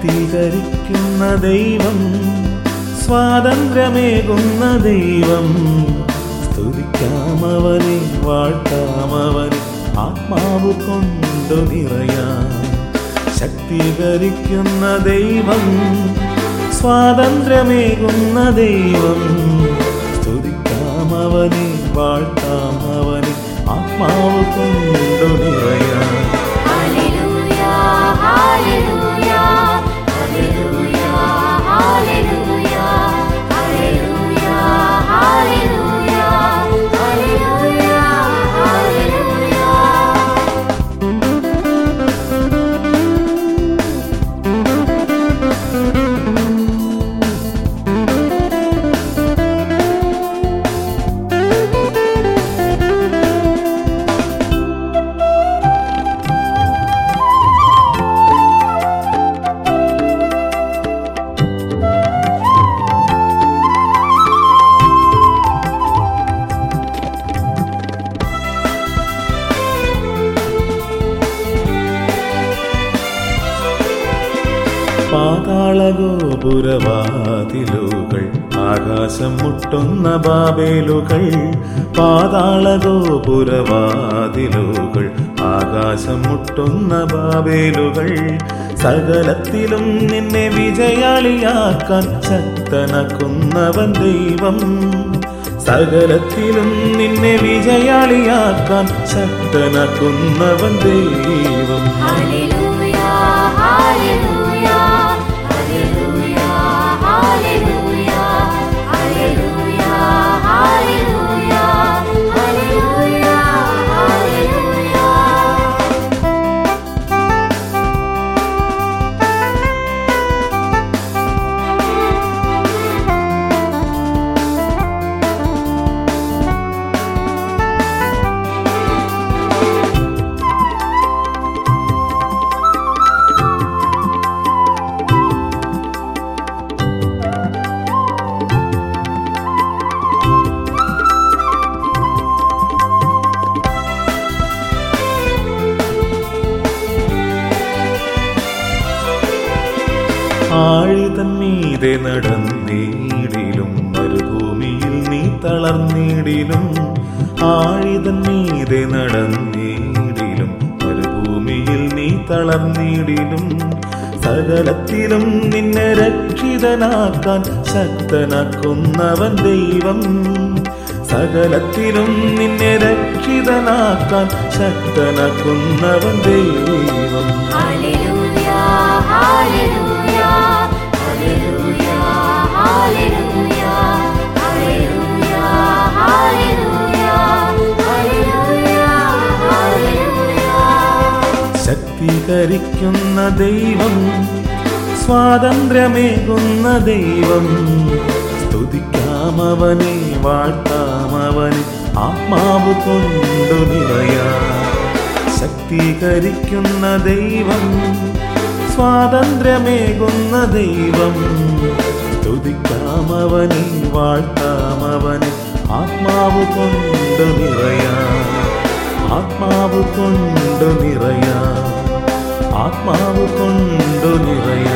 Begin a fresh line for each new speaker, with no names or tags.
ശക്തീകരിക്കുന്ന ദൈവം സ്വാതന്ത്ര്യമേകുന്ന ദൈവം സ്തുതിക്കാമവനെ വാഴ്ത്താമവനെ ആത്മാവ് കൊണ്ടു നിറയാം ശക്തീകരിക്കുന്ന ദൈവം സ്വാതന്ത്ര്യമേകുന്ന ദൈവം സ്തുതിക്കാമവനെ വാഴ്ത്താമവനെ ആത്മാവ് കൊണ്ടു നിറയാം
hallelujah hallelujah hallelujah hallelujah hallelujah hallelujah hallelujah hallelujah
പാതാളഗോപുരവാതിലുകൾ ആകാശം മുട്ടുന്ന ബാബേലുകൾ പാതാളഗോപുരവാതിലുകൾ ആകാശം മുട്ടുന്ന ബാബേലുകൾ സകലത്തിലും നിന്നെ വിജയാളിയാക്കാൻ ശക്തനാക്കുന്നവൻ ദൈവം സകലത്തിലും നിന്നെ വിജയാളിയാക്കാൻ ശക്തനാക്കുന്നവൻ ദൈവം
hallelujah hallelujah hallelujah hallelujah hallelujah hallelujah hallelujah hallelujah
ആഴിതൻ മീതെ നടന്നീടിലും മരുഭൂമിയിൽ നീ തളർന്നീടിലും ആഴിതൻ മീതെ നടന്നീടിലും മരുഭൂമിയിൽ നീ തളർന്നീടിലും സകലത്തിലും നിന്നെ രക്ഷിതനാക്കാൻ ശക്തനാക്കുന്നവൻ ദൈവം സകലത്തിലും നിന്നെ രക്ഷിതനാക്കാൻ ശക്തനാക്കുന്നവൻ ദൈവം
hallelujah hallelujah hallelujah hallelujah hallelujah hallelujah hallelujah hallelujah
ശക്തീകരിക്കുന്ന ദൈവം സ്വാതന്ത്ര്യമേകുന്ന ദൈവം സ്തുതിക്കാമവനെ വാഴ്ത്താമവനെ ആത്മാവ് കൊണ്ടു നിറയാ ശക്തീകരിക്കുന്ന ദൈവം സ്വാതന്ത്ര്യമേകുന്ന ദൈവം സ്തുതിക്കാമവനെ വാഴ്ത്താമവനെ ആത്മാവ് കൊണ്ടു നിറയാ ആത്മാവ് കൊണ്ടു നിറയാ ആത്മാവ് കൊണ്ടു നിറയാ